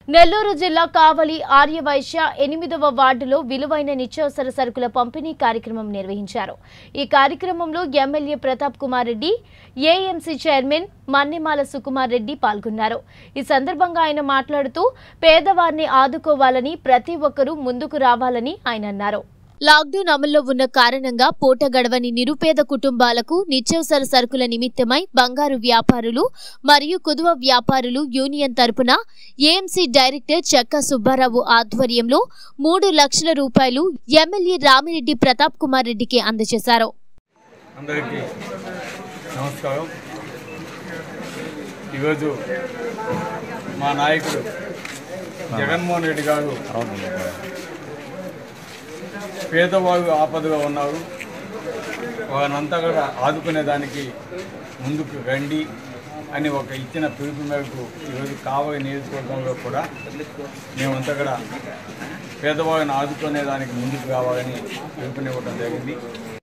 నెల్లూరు జిల్లా కావలి ఆర్యవైశ్య ఎనిమిదవ వార్డులో విలువైన నిత్యావసర సరుకుల పంపిణీ కార్యక్రమం నిర్వహించారు ఈ కార్యక్రమంలో MLA Pratap Kumar Reddy AMC chairman Mannemala Sukumar Reddy పాల్గొన్నారు ఈ సందర్భంగా ఆయన మాట్లాడుతూ పేదవారిని ఆదుకోవాలని ప్రతి ఒక్కరూ ముందుకు రావాలని ఆయన అన్నారు లాక్డౌన్ అమల్లో ఉన్న కారణంగా పూట గడవని నిరుపేద కుటుంబాలకు నిత్యావసర సరుకుల నిమిత్తమై బంగారు వ్యాపారులు మరియు కుదువ వ్యాపారులు యూనియన్ తరపున ఏఎంసీ డైరెక్టర్ చెక్క సుబ్బారావు ఆధ్వర్యంలో మూడు లక్షల రూపాయలు ఎమ్మెల్యే రామిరెడ్డి ప్రతాప్ కుమార్ రెడ్డికి అందజేశారు అందరికీ నమస్కారం ఈరోజు మా నాయకుడు జగన్మోహన్ రెడ్డి గారు పేదవారు ఆపదగా ఉన్నారు వారినంతా కూడా ఆదుకునేదానికి ముందుకు రండి అని ఒక ఇచ్చిన పిలుపు మేరకు ఈరోజు కావలి నియోజకవర్గంలో కూడా మేమంతా కూడా పేదవారిని ఆదుకునేదానికి ముందుకు రావాలని పిలుపునివ్వడం జరిగింది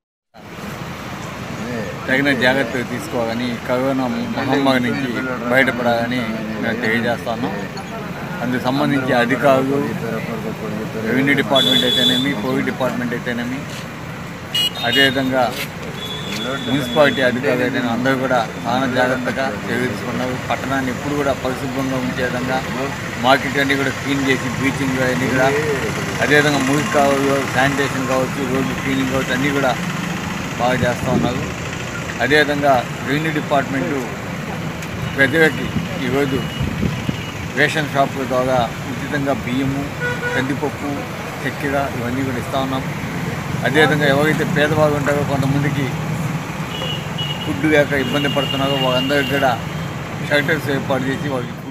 తగిన జాగ్రత్తలు తీసుకోవాలని కరోనా మహమ్మారి నుంచి బయటపడాలని మేము తెలియజేస్తాను అందుకు సంబంధించి అధికారులు రెవెన్యూ డిపార్ట్మెంట్ అయితేనేమి కోవిడ్ డిపార్ట్మెంట్ అయితేనేమి అదేవిధంగా మున్సిపాలిటీ అధికారులు అయితే అందరూ కూడా చాలా జాగ్రత్తగా చర్య తీసుకున్నారు పట్టణాన్ని ఎప్పుడు కూడా పరిశుభ్రంగా ఉంచే విధంగా మార్కెట్ అన్ని కూడా క్లీన్ చేసి బ్లీచింగ్ అన్నీ కూడా అదేవిధంగా మురికి కావచ్చు శానిటేషన్ కావచ్చు రోడ్డు క్లీనింగ్ కావచ్చు అన్నీ కూడా బాగా చేస్తూ ఉన్నారు అదేవిధంగా రెవెన్యూ డిపార్ట్మెంటు ప్రజలకి ఈరోజు రేషన్ షాపుల ద్వారా ఉచితంగా బియ్యము కందిపప్పు చక్కెర ఇవన్నీ కూడా ఇస్తూ ఉన్నాం అదేవిధంగా ఎవరైతే పేదవాళ్ళు ఉంటారో కొంతమందికి ఫుడ్ లేక ఇబ్బంది పడుతున్నారో వాళ్ళందరికీ కూడా షెల్టర్స్ ఏర్పాటు చేసి వాళ్ళకి